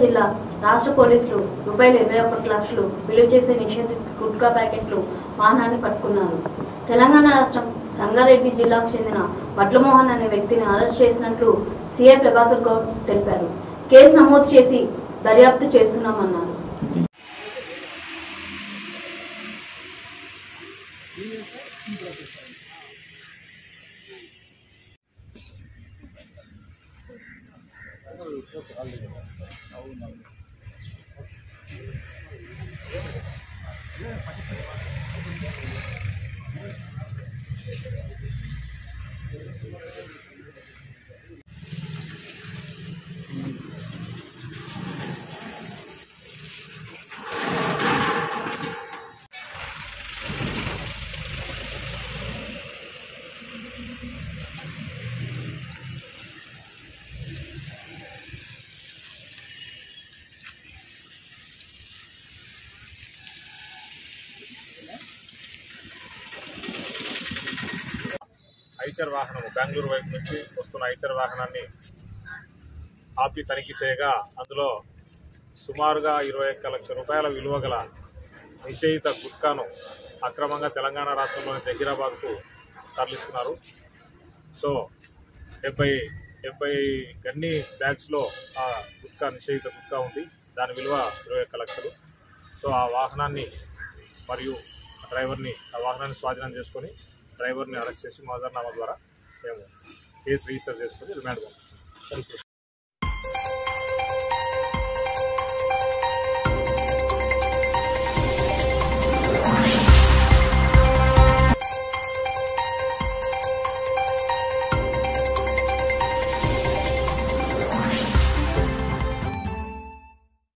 జిల్లా రాష్ట్ర పోలీసులు రూపాయలు ఇరవై ఒకటి లక్షలు విలువ చేసే నిషేధిత గుట్కా ప్యాకెట్లు వాహనాన్ని పట్టుకున్నారు తెలంగాణ రాష్ట్రం సంగారెడ్డి జిల్లాకు చెందిన వడ్లమోహన్ అనే వ్యక్తిని అరెస్ట్ చేసినట్లు సీఐ ప్రభాకర్ గౌడ్ తెలిపారు కేసు నమోదు చేసి దర్యాప్తు చేస్తున్నామన్నారు ఐచర్ వాహనం బెంగళూరు వైపు నుంచి వస్తున్న ఐచర్ వాహనాన్ని ఆపి తనిఖీ చేయగా అందులో సుమారుగా ఇరవై ఒక్క లక్షల రూపాయల విలువ గల నిషేధిత గుట్కాను అక్రమంగా తెలంగాణ రాష్ట్రంలోని జహీరాబాద్కు తరలిస్తున్నారు సో డెబ్బై డెబ్బై గన్ని బ్యాగ్స్లో ఆ గుట్కా నిషేధిత గుట్కా ఉంది దాని విలువ ఇరవై ఒక్క లక్షలు సో ఆ వాహనాన్ని మరియు డ్రైవర్ని ఆ వాహనాన్ని స్వాధీనం చేసుకొని డ్రైవర్ని అరెస్ట్ చేసి మోజర్నామా ద్వారా మేము కేసు రిజిస్టర్ చేసుకొని రిమాండ్ పంపిస్తాం